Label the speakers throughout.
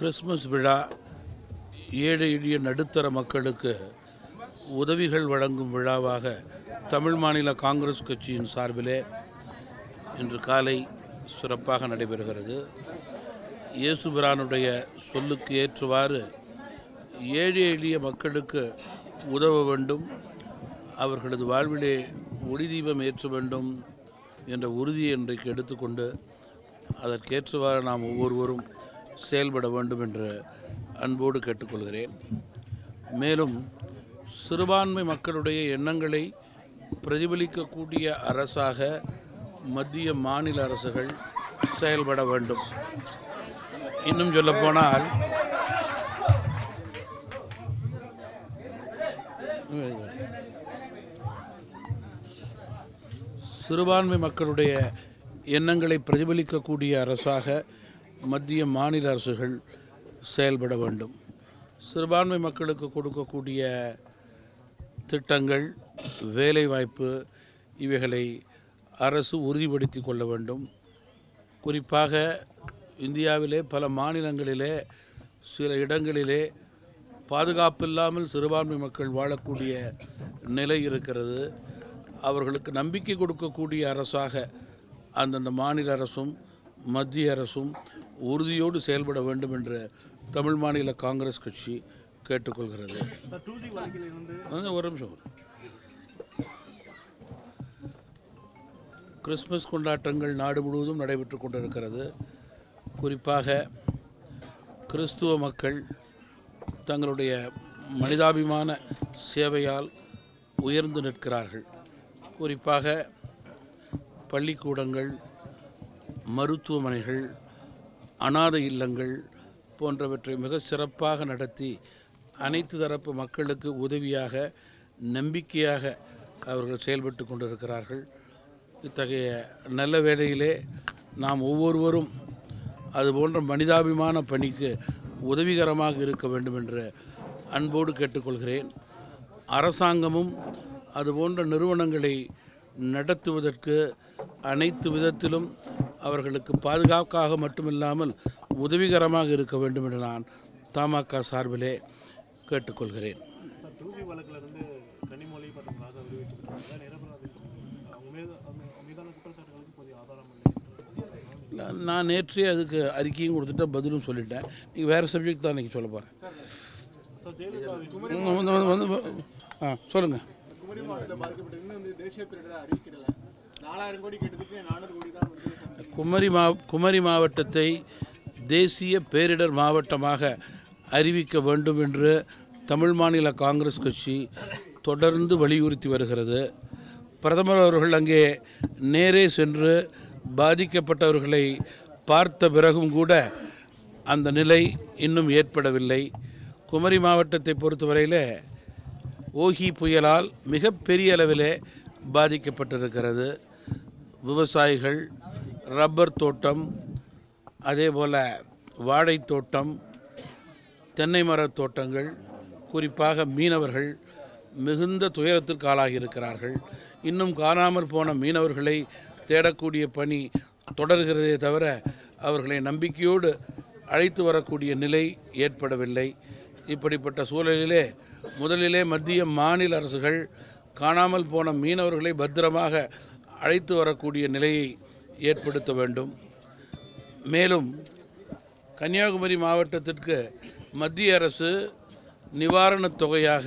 Speaker 1: Christmas விழா ஏழை எளிய நடுத்தர மக்களுக்கு உதவிகள் வழங்கும் விழாவாக தமிழ் மாநில காங்கிரஸ் கட்சியின் சார்பிலே இன்று காலை சிறப்பாக நடைபெறுகிறது இயேசுபிரானுடைய சொல்லுக்கு ஏற்றவாறு ஏழை எளிய மக்களுக்கு உதவ வேண்டும் அவர்களது வாழ்விலே ஒளி தீபம் ஏற்ற வேண்டும் என்ற உறுதியை இன்றைக்கு எடுத்துக்கொண்டு அதற்கேற்றவாறு நாம் ஒவ்வொருவரும் செயல்பட வேண்டும் என்று அன்போடு கேட்டுக்கொள்கிறேன் மேலும் சிறுபான்மை மக்களுடைய எண்ணங்களை பிரதிபலிக்கக்கூடிய அரசாக மத்திய மாநில அரசுகள் செயல்பட வேண்டும் இன்னும் சொல்லப்போனால் சிறுபான்மை மக்களுடைய எண்ணங்களை பிரதிபலிக்கக்கூடிய அரசாக மத்திய மாநில அரசுகள் செயல்பட வேண்டும் சிறுபான்மை மக்களுக்கு கொடுக்கக்கூடிய திட்டங்கள் வேலைவாய்ப்பு இவைகளை அரசு உறுதிப்படுத்தி கொள்ள வேண்டும் குறிப்பாக இந்தியாவிலே பல மாநிலங்களிலே சில இடங்களிலே பாதுகாப்பில்லாமல் சிறுபான்மை மக்கள் வாழக்கூடிய நிலை இருக்கிறது அவர்களுக்கு நம்பிக்கை கொடுக்கக்கூடிய அரசாக அந்தந்த மாநில அரசும் மத்திய அரசும் உறுதியோடு செயல்பட வேண்டும் என்று தமிழ் மாநில காங்கிரஸ் கட்சி கேட்டுக்கொள்கிறது
Speaker 2: சார் டூ ஜி வழக்கில் இருந்து
Speaker 1: வந்து ஒரு நிமிஷம் இரு. கிறிஸ்மஸ் கொண்டாட்டங்கள் நாடு முழுவதும் நடைபெற்று கொண்டிருக்கிறது குறிப்பாக கிறிஸ்துவ மக்கள் தங்களுடைய மனிதாபிமான சேவையால் உயர்ந்து நிற்கிறார்கள் குறிப்பாக பள்ளிக்கூடங்கள் மருத்துவமனைகள் அனாதை இல்லங்கள் போன்றவற்றை மிக சிறப்பாக நடத்தி அனைத்து தரப்பு மக்களுக்கு உதவியாக நம்பிக்கையாக அவர்கள் செயல்பட்டு கொண்டிருக்கிறார்கள் இத்தகைய நல்ல வேளையிலே நாம் ஒவ்வொருவரும் அதுபோன்ற மனிதாபிமான பணிக்கு உதவிகரமாக இருக்க வேண்டும் என்று அன்போடு கேட்டுக்கொள்கிறேன் அரசாங்கமும் அதுபோன்ற நிறுவனங்களை நடத்துவதற்கு அனைத்து விதத்திலும் அவர்களுக்கு பாதுகாப்பாக மட்டுமில்லாமல் உதவிகரமாக இருக்க வேண்டும் என்று நான் தமாக சார்பிலே கேட்டுக்கொள்கிறேன்
Speaker 2: சார் டூ ஜி வழக்கில் இருந்து கனிமொழி மற்றும் ராஜா விடுவிக்கப்பட்டிருக்காங்க நிரபராதி அவங்க மீது அவங்க மீதான குற்றச்சாட்டுகளுக்கு போதிய ஆதாரம் இல்லை
Speaker 1: நான் நான் நேற்றே அதுக்கு அறிக்கையும் கொடுத்துட்டேன் பதிலும் சொல்லிட்டேன் நீங்கள் வேறு சப்ஜெக்ட் தான் இன்றைக்கி சொல்ல போகிறேன்
Speaker 2: சார் ஜெயலலிதா
Speaker 1: வந்து வந்து வந்து ஆ சொல்லுங்கள்
Speaker 3: குமரி மாவட்டத்தில் பாதிக்கப்பட்ட இன்னும் வந்து தேசிய பேரிடர் அறிவிக்கல நாலாயிரம் கோடி கேட்டதுக்கு நானூறு கோடி தான் வந்து
Speaker 1: குமரி மா குமரி மாவட்டத்தை தேசிய பேரிடர் மாவட்டமாக அறிவிக்க வேண்டும் என்று தமிழ் மாநில காங்கிரஸ் கட்சி தொடர்ந்து வலியுறுத்தி வருகிறது பிரதமர் அவர்கள் அங்கே நேரே சென்று பாதிக்கப்பட்டவர்களை பார்த்த பிறகும் கூட அந்த நிலை இன்னும் ஏற்படவில்லை குமரி மாவட்டத்தை பொறுத்தவரையில் ஓகி புயலால் மிகப்பெரிய அளவிலே பாதிக்கப்பட்டிருக்கிறது விவசாயிகள் ரப்பர் தோட்டம் அதே போல் வாழைத் தோட்டம் தென்னை மரத் தோட்டங்கள் குறிப்பாக மீனவர்கள் மிகுந்த துயரத்திற்கு ஆளாகி இருக்கிறார்கள் இன்னும் காணாமற் போன மீனவர்களை தேடக்கூடிய பணி தொடர்கிறதே தவிர அவர்களை நம்பிக்கையோடு அழைத்து வரக்கூடிய நிலை ஏற்படவில்லை இப்படிப்பட்ட சூழலிலே முதலிலே மத்திய மாநில அரசுகள் காணாமல் போன மீனவர்களை பத்திரமாக அழைத்து வரக்கூடிய நிலையை ஏற்படுத்த வேண்டும் மேலும் கன்னியாகுமரி மாவட்டத்திற்கு மத்திய அரசு நிவாரணத் தொகையாக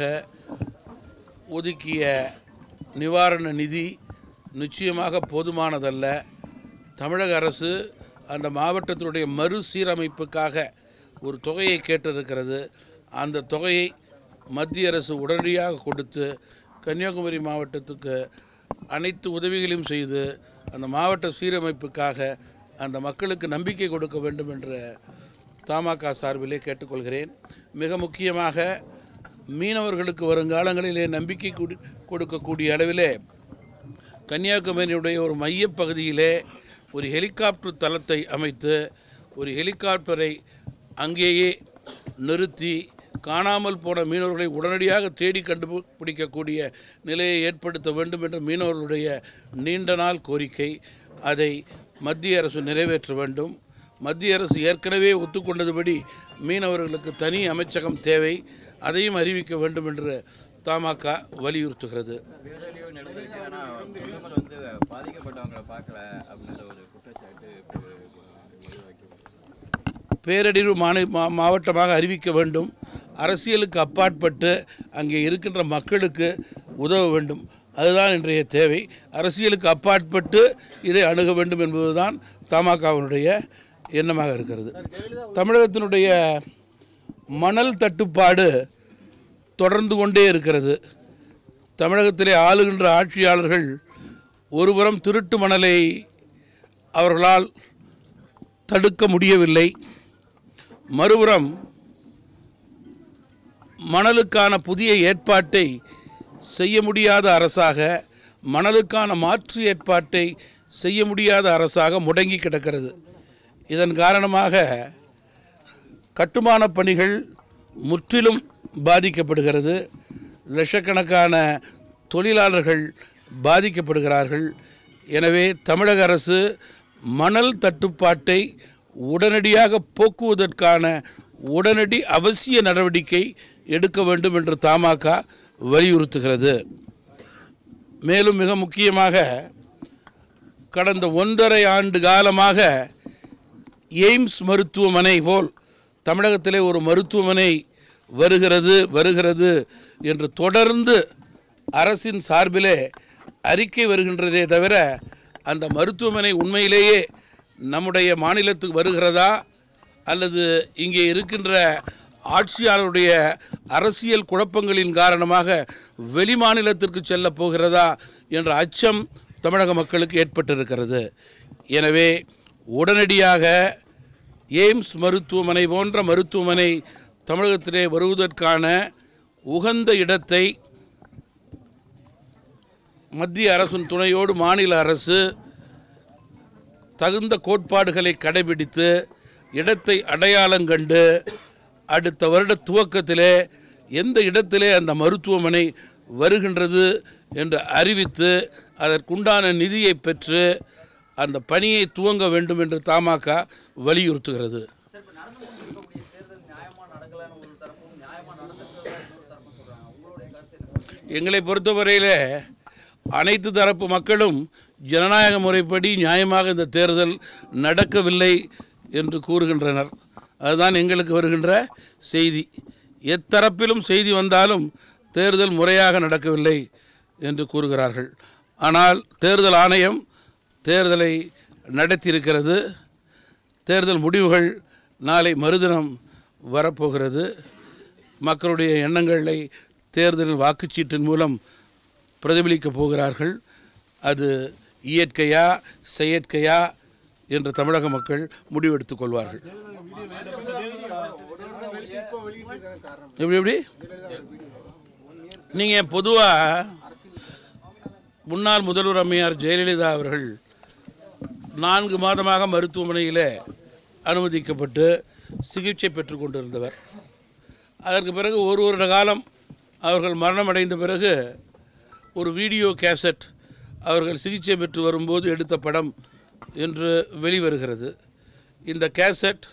Speaker 1: ஒதுக்கிய நிவாரண நிதி நிச்சயமாக போதுமானதல்ல தமிழக அரசு அந்த மாவட்டத்தினுடைய மறுசீரமைப்புக்காக ஒரு தொகையை கேட்டிருக்கிறது அந்த தொகையை மத்திய அரசு உடனடியாக கொடுத்து கன்னியாகுமரி மாவட்டத்துக்கு அனைத்து உதவிகளையும் செய்து அந்த மாவட்ட சீரமைப்புக்காக அந்த மக்களுக்கு நம்பிக்கை கொடுக்க வேண்டும் என்ற தமாக சார்பிலே கேட்டுக்கொள்கிறேன் மிக முக்கியமாக மீனவர்களுக்கு வருங்காலங்களிலே நம்பிக்கை கொடு- கொடுக்கக்கூடிய அளவிலே கன்னியாகுமரியுடைய ஒரு மையப்பகுதியிலே ஒரு ஹெலிகாப்டர் தளத்தை அமைத்து ஒரு ஹெலிகாப்டரை அங்கேயே நிறுத்தி காணாமல் போன மீனவர்களை உடனடியாக தேடி கண்டுபிடிக்கக்கூடிய நிலையை ஏற்படுத்த வேண்டும் என்ற மீனவர்களுடைய நீண்ட நாள் கோரிக்கை அதை மத்திய அரசு நிறைவேற்ற வேண்டும் மத்திய அரசு ஏற்கனவே ஒத்துக்கொண்டதுபடி மீனவர்களுக்கு தனி அமைச்சகம் தேவை அதையும் அறிவிக்க வேண்டும் என்று தமாக வலியுறுத்துகிறது
Speaker 4: பேரழிவு நடந்திருக்கு ஆனால் பிரதமர் வந்து பாதிக்கப்பட்டவங்களை பார்க்கல அப்படின்ற ஒரு குற்றச்சாட்டு இப்போ வைக்கப்படுது
Speaker 1: பேரழிவு மாநி மா மாவட்டமாக அறிவிக்க வேண்டும் அரசியலுக்கு அப்பாற்பட்டு அங்கே இருக்கின்ற மக்களுக்கு உதவ வேண்டும் அதுதான் இன்றைய தேவை அரசியலுக்கு அப்பாற்பட்டு இதை அணுக வேண்டும் என்பதுதான் தமாகவினுடைய எண்ணமாக இருக்கிறது தமிழகத்தினுடைய மணல் தட்டுப்பாடு தொடர்ந்து கொண்டே இருக்கிறது தமிழகத்திலே ஆளுகின்ற ஆட்சியாளர்கள் ஒருபுறம் திருட்டு மணலை அவர்களால் தடுக்க முடியவில்லை மறுபுறம் மணலுக்கான புதிய ஏற்பாட்டை செய்ய முடியாத அரசாக மணலுக்கான மாற்று ஏற்பாட்டை செய்ய முடியாத அரசாக முடங்கி கிடக்கிறது இதன் காரணமாக கட்டுமான பணிகள் முற்றிலும் பாதிக்கப்படுகிறது லட்சக்கணக்கான தொழிலாளர்கள் பாதிக்கப்படுகிறார்கள் எனவே தமிழக அரசு மணல் தட்டுப்பாட்டை உடனடியாக போக்குவதற்கான உடனடி அவசிய நடவடிக்கை எடுக்க வேண்டும் என்று தமாக வலியுறுத்துகிறது மேலும் மிக முக்கியமாக கடந்த ஒன்றரை ஆண்டு காலமாக எய்ம்ஸ் மருத்துவமனை போல் தமிழகத்திலே ஒரு மருத்துவமனை வருகிறது வருகிறது என்று தொடர்ந்து அரசின் சார்பிலே அறிக்கை வருகின்றதே தவிர அந்த மருத்துவமனை உண்மையிலேயே நம்முடைய மாநிலத்துக்கு வருகிறதா அல்லது இங்கே இருக்கின்ற ஆட்சியாளருடைய அரசியல் குழப்பங்களின் காரணமாக வெளிமாநிலத்திற்கு செல்லப் போகிறதா என்ற அச்சம் தமிழக மக்களுக்கு ஏற்பட்டிருக்கிறது எனவே உடனடியாக எய்ம்ஸ் மருத்துவமனை போன்ற மருத்துவமனை தமிழகத்திலே வருவதற்கான உகந்த இடத்தை மத்திய அரசின் துணையோடு மாநில அரசு தகுந்த கோட்பாடுகளை கடைபிடித்து இடத்தை அடையாளம் கண்டு அடுத்த வருட துவக்கத்திலே எந்த இடத்திலே அந்த மருத்துவமனை வருகின்றது என்று அறிவித்து அதற்குண்டான நிதியை பெற்று அந்த பணியை துவங்க வேண்டும் என்று தமாக வலியுறுத்துகிறது
Speaker 4: சார் இப்போ நடந்து கொண்டிருக்கக்கூடிய தேர்தல் நியாயமாக நடக்கலன்னு ஒரு தரப்பும் நியாயமாக நடந்துக்கிறதா இன்னொரு தரப்பும் சொல்கிறாங்க உங்களுடைய கருத்து என்ன
Speaker 1: எங்களை பொறுத்தவரையிலே அனைத்து தரப்பு மக்களும் ஜனநாயக முறைப்படி நியாயமாக இந்த தேர்தல் நடக்கவில்லை என்று கூறுகின்றனர் அதுதான் எங்களுக்கு வருகின்ற செய்தி எத்தரப்பிலும் செய்தி வந்தாலும் தேர்தல் முறையாக நடக்கவில்லை என்று கூறுகிறார்கள் ஆனால் தேர்தல் ஆணையம் தேர்தலை நடத்தியிருக்கிறது தேர்தல் முடிவுகள் நாளை மறுதினம் வரப்போகிறது மக்களுடைய எண்ணங்களை தேர்தலின் வாக்குச்சீட்டின் மூலம் பிரதிபலிக்கப் போகிறார்கள் அது இயற்கையா செயற்கையா என்று தமிழக மக்கள் முடிவெடுத்துக் கொள்வார்கள்
Speaker 3: இப்போ வெளியிட்டு காரணம்
Speaker 1: எப்படி எப்படி நீங்கள் பொதுவாக முன்னாள் முதல்வர் அம்மையார் ஜெயலலிதா அவர்கள் நான்கு மாதமாக மருத்துவமனையில் அனுமதிக்கப்பட்டு சிகிச்சை பெற்று கொண்டிருந்தவர் அதற்கு பிறகு ஒரு வருட காலம் அவர்கள் மரணமடைந்த பிறகு ஒரு வீடியோ கேசட் அவர்கள் சிகிச்சை பெற்று வரும்போது எடுத்த படம் என்று வெளிவருகிறது இந்த கேசட்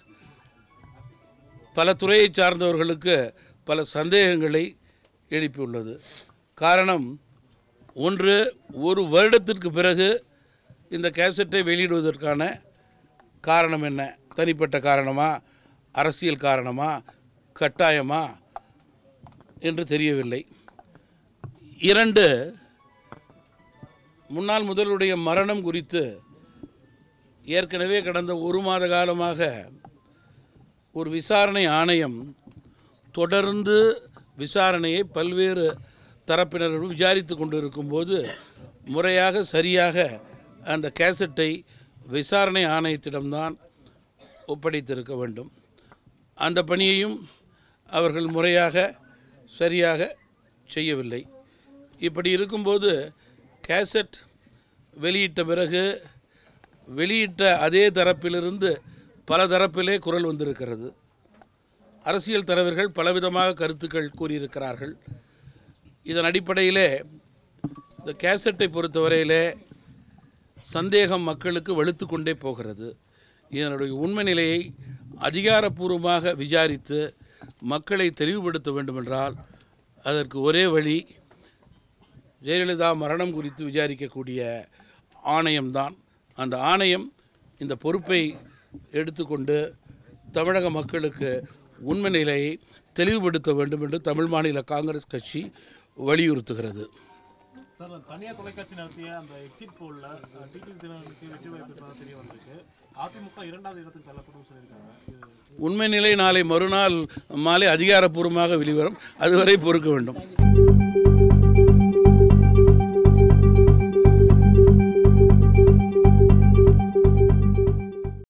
Speaker 1: பல துறையை சார்ந்தவர்களுக்கு பல சந்தேகங்களை எழுப்பியுள்ளது காரணம் ஒன்று ஒரு வருடத்திற்கு பிறகு இந்த கேசட்டை வெளியிடுவதற்கான காரணம் என்ன தனிப்பட்ட காரணமா அரசியல் காரணமா கட்டாயமா என்று தெரியவில்லை இரண்டு முன்னாள் முதல்வருடைய மரணம் குறித்து ஏற்கனவே கடந்த ஒரு மாத காலமாக ஒரு விசாரணை ஆணையம் தொடர்ந்து விசாரணையை பல்வேறு தரப்பினரும் விசாரித்து கொண்டிருக்கும்போது முறையாக சரியாக அந்த கேசட்டை விசாரணை ஆணையத்திடம்தான் ஒப்படைத்திருக்க வேண்டும் அந்த பணியையும் அவர்கள் முறையாக சரியாக செய்யவில்லை இப்படி இருக்கும்போது கேசட் வெளியிட்ட பிறகு வெளியிட்ட அதே தரப்பிலிருந்து பல தரப்பிலே குரல் வந்திருக்கிறது அரசியல் தலைவர்கள் பலவிதமாக கருத்துக்கள் கூறியிருக்கிறார்கள் இதன் அடிப்படையிலே இந்த கேசட்டை பொறுத்தவரையிலே சந்தேகம் மக்களுக்கு வலுத்து கொண்டே போகிறது இதனுடைய உண்மை நிலையை அதிகாரப்பூர்வமாக விசாரித்து மக்களை தெளிவுபடுத்த வேண்டுமென்றால் அதற்கு ஒரே வழி ஜெயலலிதா மரணம் குறித்து விசாரிக்கக்கூடிய ஆணையம்தான் அந்த ஆணையம் இந்த பொறுப்பை எடுத்துக்கொண்டு தமிழக மக்களுக்கு உண்மை நிலையை தெளிவுபடுத்த வேண்டும் என்று தமிழ் மாநில காங்கிரஸ் கட்சி வலியுறுத்துகிறது
Speaker 2: சார் அந்த தனியார் தொலைக்காட்சி நடத்திய அந்த எக்ஸிட் போல்ல டிடி தினகரனுக்கு வெற்றி வாய்ப்பு இருப்பதாக தெரிய வந்திருக்கு அதிமுக இரண்டாவது இடத்துக்கு தள்ளப்படும் சொல்லியிருக்காங்க இது
Speaker 1: உண்மை நிலை நாளை மறுநாள் மாலை அதிகாரப்பூர்வமாக வெளிவரும் அதுவரை பொறுக்க வேண்டும்